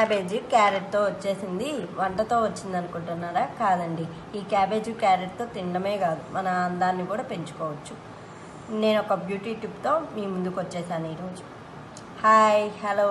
cabbage క్యారెట్తో వచ్చేసింది వంటతో వచ్చింది అనుకుంటున్నారా కాదండి ఈ క్యాబేజీ క్యారెట్తో తినడమే కాదు మన అందాన్ని కూడా పెంచుకోవచ్చు నేను ఒక బ్యూటీ టిప్తో మీ ముందుకు వచ్చేసాను ఈరోజు హాయ్ హలో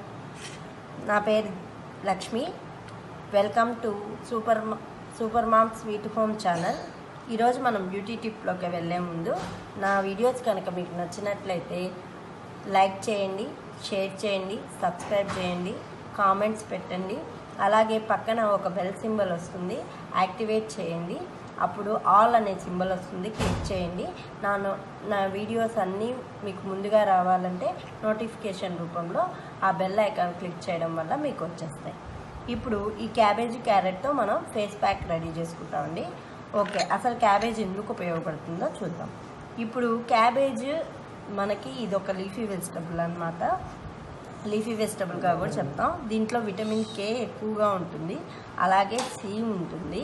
నా పేరు లక్ష్మి వెల్కమ్ టు సూపర్ మ- super mom sweet home channel ఈరోజు మనం బ్యూటీ టిప్లోకి వెళ్ళే ముందు నా వీడియోస్ కనుక మీకు నచ్చినట్లయితే లైక్ చేయండి షేర్ చేయండి సబ్స్క్రైబ్ చేయండి కామెంట్స్ పెట్టండి అలాగే పక్కన ఒక బెల్ సింబల్ వస్తుంది యాక్టివేట్ చేయండి అప్పుడు ఆల్ అనే సింబల్ వస్తుంది క్లిక్ చేయండి నా నో- నా వీడియోస్ అన్నీ మీకు ముందుగా రావాలంటే నోటిఫికేషన్ రూపంలో ఆ బెల్ ఐకాన్ క్లిక్ చేయడం వల్ల మీకు వచ్చేస్తాయి ఇప్పుడు ఈ క్యాబేజీ క్యారెట్తో మనం ఫేస్ ప్యాక్ రెడీ చేసుకుంటామండి ఓకే అసలు క్యాబేజ్ ఎందుకు ఉపయోగపడుతుందో చూద్దాం ఇప్పుడు క్యాబేజ్ మనకి ఇది ఒక లీఫీ వెజిటబుల్ అన్నమాట లీఫీ వెజిటబుల్గా కూడా చెప్తాం దీంట్లో విటమిన్ కే ఎక్కువగా ఉంటుంది అలాగే సి ఉంటుంది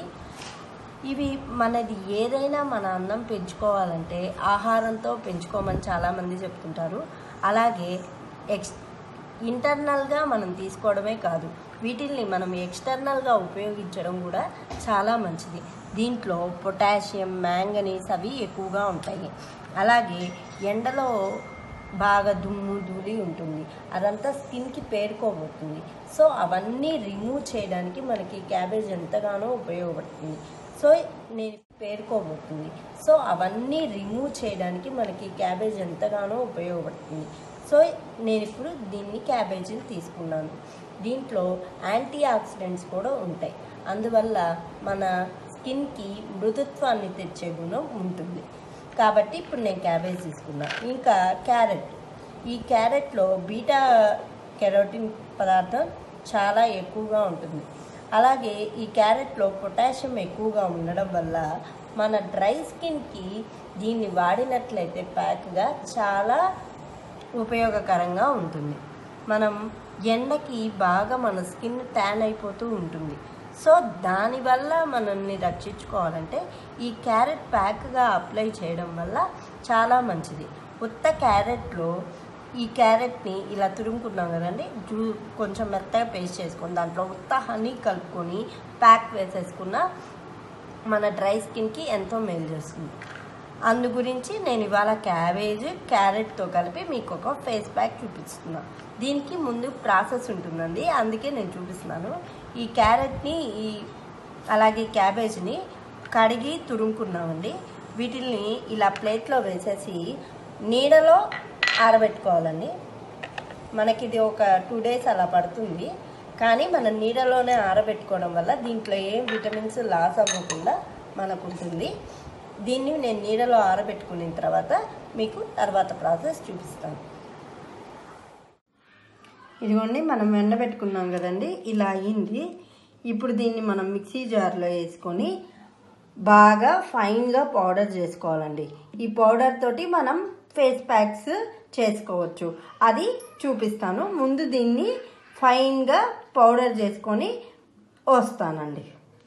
ఇవి మనది ఏదైనా మన అన్నం పెంచుకోవాలంటే ఆహారంతో పెంచుకోమని చాలామంది చెప్తుంటారు అలాగే ఎక్స్ ఇంటర్నల్గా మనం తీసుకోవడమే కాదు వీటిల్ని మనం ఎక్స్టర్నల్గా ఉపయోగించడం కూడా చాలా మంచిది దీంట్లో పొటాషియం మ్యాంగనీస్ అవి ఎక్కువగా ఉంటాయి అలాగే ఎండలో బాగా దుమ్ము ధూళి ఉంటుంది అదంతా స్కిన్కి పేరుకోబోతుంది సో అవన్నీ రిమూవ్ చేయడానికి మనకి క్యాబేజ్ ఎంతగానో ఉపయోగపడుతుంది సో నేను పేరుకోబోతుంది సో అవన్నీ రిమూవ్ చేయడానికి మనకి క్యాబేజ్ ఎంతగానో ఉపయోగపడుతుంది సో నేను ఇప్పుడు దీన్ని క్యాబేజీని తీసుకున్నాను దీంట్లో యాంటీ ఆక్సిడెంట్స్ కూడా ఉంటాయి అందువల్ల మన స్కిన్కి మృదుత్వాన్ని తెచ్చే గుణం ఉంటుంది కాబట్టి ఇప్పుడు నేను క్యాబేజ్ తీసుకున్నా ఇంకా క్యారెట్ ఈ క్యారెట్లో బీటా కెరోటిన్ పదార్థం చాలా ఎక్కువగా ఉంటుంది అలాగే ఈ క్యారెట్లో పొటాషియం ఎక్కువగా ఉండడం వల్ల మన డ్రై స్కిన్కి దీన్ని వాడినట్లయితే ప్యాక్గా చాలా ఉపయోగకరంగా ఉంటుంది మనం ఎండకి బాగా మన స్కిన్ ట్యాన్ అయిపోతూ ఉంటుంది సో దానివల్ల మనల్ని రక్షించుకోవాలంటే ఈ క్యారెట్ ప్యాక్గా అప్లై చేయడం వల్ల చాలా మంచిది ఉత్త క్యారెట్లో ఈ క్యారెట్ని ఇలా తురుముకున్నాం కదండి జూ కొంచెం మెత్తగా పేస్ట్ చేసుకొని దాంట్లో ఉత్త హనీ కలుపుకొని ప్యాక్ వేసేసుకున్న మన డ్రై స్కిన్కి ఎంతో మేలు చేస్తుంది అందు గురించి నేను ఇవాళ క్యాబేజ్ క్యారెట్తో కలిపి మీకు ఒక ఫేస్ ప్యాక్ చూపిస్తున్నా దీనికి ముందు ప్రాసెస్ ఉంటుందండి అందుకే నేను చూపిస్తున్నాను ఈ క్యారెట్ని ఈ అలాగే క్యాబేజ్ని కడిగి తురుముకున్నామండి వీటిల్ని ఇలా ప్లేట్లో వేసేసి నీడలో ఆరబెట్టుకోవాలండి మనకి ఇది ఒక టూ డేస్ అలా పడుతుంది కానీ మనం నీడలోనే ఆరబెట్టుకోవడం వల్ల దీంట్లో ఏం విటమిన్స్ లాస్ అవ్వకుండా మనకు ఉంటుంది దీన్ని నేను నీడలో ఆరబెట్టుకున్న తర్వాత మీకు తర్వాత ప్రాసెస్ చూపిస్తాను ఇదిగోండి మనం ఎండబెట్టుకున్నాం కదండి ఇలా అయ్యింది ఇప్పుడు దీన్ని మనం మిక్సీ జార్లో వేసుకొని బాగా ఫైన్గా పౌడర్ చేసుకోవాలండి ఈ పౌడర్ తోటి మనం ఫేస్ ప్యాక్స్ చేసుకోవచ్చు అది చూపిస్తాను ముందు దీన్ని ఫైన్గా పౌడర్ చేసుకొని వస్తానండి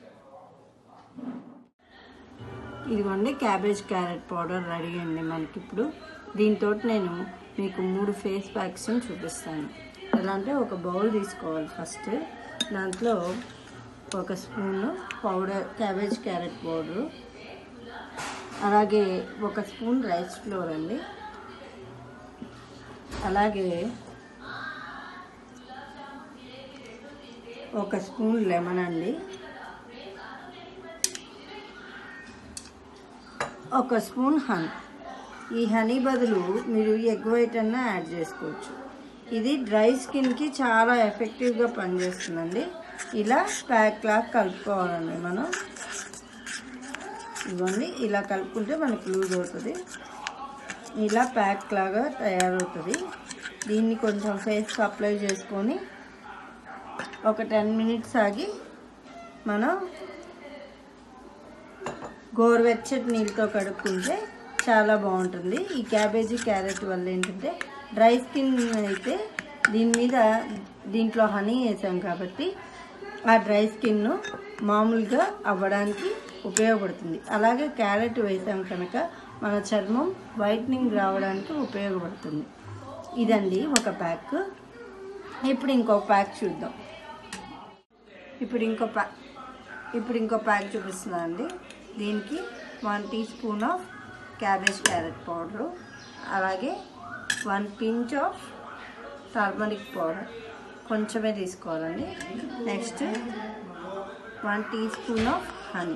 ఇదిగోండి క్యాబేజ్ క్యారెట్ పౌడర్ రెడీ అండి మనకి ఇప్పుడు దీంతో నేను మీకు మూడు ఫేస్ ప్యాక్స్ని చూపిస్తాను ఎలా అంటే ఒక బౌల్ తీసుకోవాలి ఫస్ట్ దాంట్లో ఒక spoon powder cabbage carrot powder అలాగే ఒక స్పూన్ రైస్ ఫ్లోర్ అండి అలాగే ఒక స్పూన్ లెమన్ అండి ఒక స్పూన్ హనీ ఈ హనీ బదులు మీరు ఎగ్ వైట్ అన్న యాడ్ చేసుకోవచ్చు ఇది డ్రై స్కిన్కి చాలా ఎఫెక్టివ్గా పనిచేస్తుందండి ఇలా ప్యాక్ లాగా కలుపుకోవాలండి మనం ఇవ్వండి ఇలా కలుపుకుంటే మనకు లూజ్ అవుతుంది ఇలా ప్యాక్ లాగా తయారవుతుంది దీన్ని కొంచెం ఫేస్కి అప్లై చేసుకొని ఒక టెన్ మినిట్స్ ఆగి మనం గోరువెచ్చటి నీళ్ళతో కడుక్కుంటే చాలా బాగుంటుంది ఈ క్యాబేజీ క్యారెట్ వల్ల ఏంటంటే డ్రై స్కిన్ అయితే దీని మీద దీంట్లో హనీ వేసాం కాబట్టి ఆ డ్రై స్కిన్ మామూలుగా అవ్వడానికి ఉపయోగపడుతుంది అలాగే క్యారెట్ వేసాం కనుక మన చర్మం వైట్నింగ్ రావడానికి ఉపయోగపడుతుంది ఇదండి ఒక ప్యాక్ ఇప్పుడు ఇంకొక ప్యాక్ చూద్దాం ఇప్పుడు ఇంకో ప్యా ఇప్పుడు ఇంకో ప్యాక్ చూపిస్తున్నాను అండి దీనికి one teaspoon of cabbage carrot powder అలాగే one pinch of turmeric powder కొంచెమే తీసుకోవాలండి next one teaspoon of honey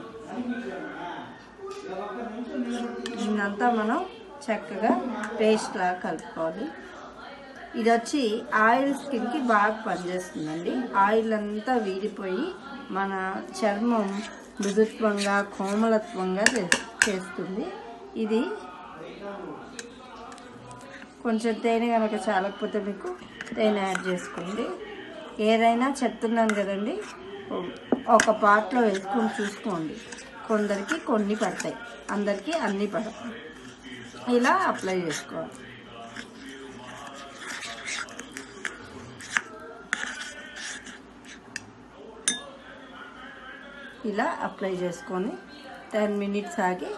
దీన్నంతా మనం చక్కగా పేస్ట్ లాగా కలుపుకోవాలి ఇది వచ్చి ఆయిల్ స్కిన్కి బాగా పనిచేస్తుందండి ఆయిల్ అంతా వీడిపోయి మన చర్మం మృదుత్వంగా కోమలత్వంగా చే- చేస్తుంది ఇది కొంచెం తేనె కనుక చాలకపోతే మీకు తేనె యాడ్ చేసుకోండి ఏదైనా చెప్తున్నాను కదండి ఒక పాట్లో వేసుకొని చూసుకోండి కొందరికి కొన్ని పడతాయి అందరికీ అన్నీ పడతాయి ఇలా అప్లై చేసుకోవాలి ఇలా అప్లై చేసుకొని టెన్ మినిట్స్ ఆగి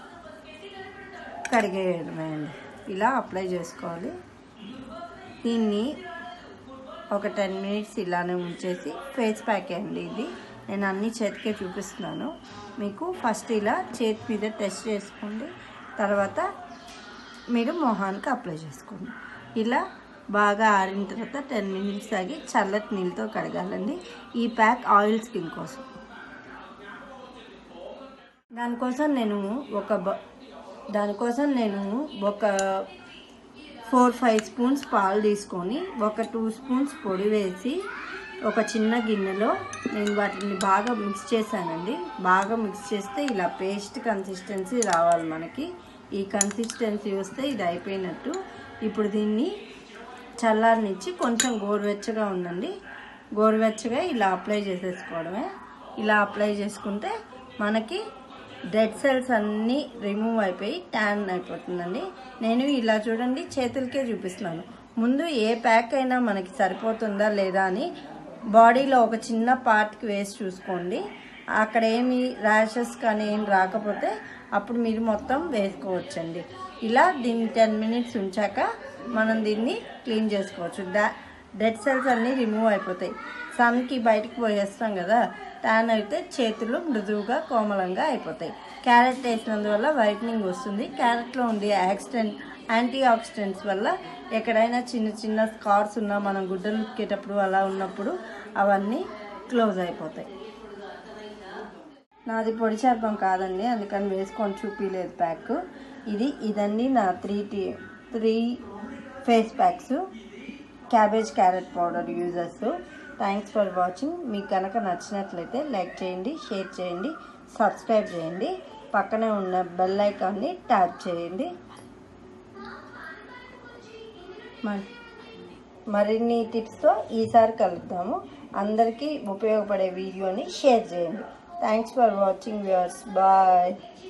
కడిగేయడమే అండి ఇలా అప్లై చేసుకోవాలి దీన్ని ఒక టెన్ మినిట్స్ ఇలానే ఉంచేసి ఫేస్ ప్యాక్ అండి ఇది నేను అన్ని చేతికే చూపిస్తున్నాను మీకు ఫస్ట్ ఇలా చేతి మీద టెస్ట్ చేసుకోండి తర్వాత మీరు మొహానికి అప్లై చేసుకోండి ఇలా బాగా ఆరిన తర్వాత టెన్ మినిట్స్ ఆగి చల్లటి నీళ్ళతో కడగాలండి ఈ ప్యాక్ ఆయిల్ స్కిన్ కోసం దానికోసం నేను ఒక బ దానికోసం నేను ఒక ఫోర్ ఫైవ్ స్పూన్స్ పాలు తీసుకొని ఒక టూ స్పూన్స్ పొడి వేసి ఒక చిన్న గిన్నెలో నేను వాటిని బాగా మిక్స్ చేశానండి బాగా మిక్స్ చేస్తే ఇలా పేస్ట్ కన్సిస్టెన్సీ రావాలి మనకి ఈ కన్సిస్టెన్సీ వస్తే ఇది అయిపోయినట్టు ఇప్పుడు దీన్ని చల్లారనిచ్చి కొంచెం గోరువెచ్చగా ఉండండి గోరువెచ్చగా ఇలా అప్లై చేసేసుకోవడమే ఇలా అప్లై చేసుకుంటే మనకి డెడ్ సెల్స్ అన్నీ రిమూవ్ అయిపోయి ట్యాన్ అయిపోతుందండి నేను ఇలా చూడండి చేతులకే చూపిస్తున్నాను ముందు ఏ ప్యాక్ అయినా మనకి సరిపోతుందా లేదా అని బాడీలో ఒక చిన్న పార్ట్కి వేసి చూసుకోండి అక్కడ ఏమి ర్యాషెస్ కానీ ఏం రాకపోతే అప్పుడు మీరు మొత్తం వేసుకోవచ్చండి ఇలా దీన్ని టెన్ మినిట్స్ ఉంచాక మనం దీన్ని క్లీన్ చేసుకోవచ్చు డా డెడ్ సెల్స్ అన్నీ రిమూవ్ అయిపోతాయి సన్కి బయటకు పోయేస్తాం కదా ట్యాన్ అయితే చేతులు మృదువుగా కోమలంగా అయిపోతాయి క్యారెట్ వేసినందువల్ల వైట్నింగ్ వస్తుంది క్యారెట్లో ఉండే యాక్సిడెంట్ యాంటీ ఆక్సిడెంట్స్ వల్ల ఎక్కడైనా చిన్న చిన్న స్కార్స్ ఉన్నా మనం గుడ్డలు ఉతికేటప్పుడు అలా ఉన్నప్పుడు అవన్నీ క్లోజ్ అయిపోతాయి నాది పొడి చర్మం కాదండి అందుకని వేసుకొని చూపించలేదు ప్యాక్ ఇది ఇదండి నా three T three face packs cabbage carrot powder users thanks for watching మీకు కనుక నచ్చినట్లయితే లైక్ చేయండి షేర్ చేయండి సబ్స్క్రైబ్ చేయండి పక్కనే ఉన్న బెల్ ఐకాన్ని ట్యాప్ చేయండి మ- మరిన్ని టిప్స్తో ఈసారి కలుద్దాము అందరికీ ఉపయోగపడే వీడియోని షేర్ చేయండి thanks for watching viewers bye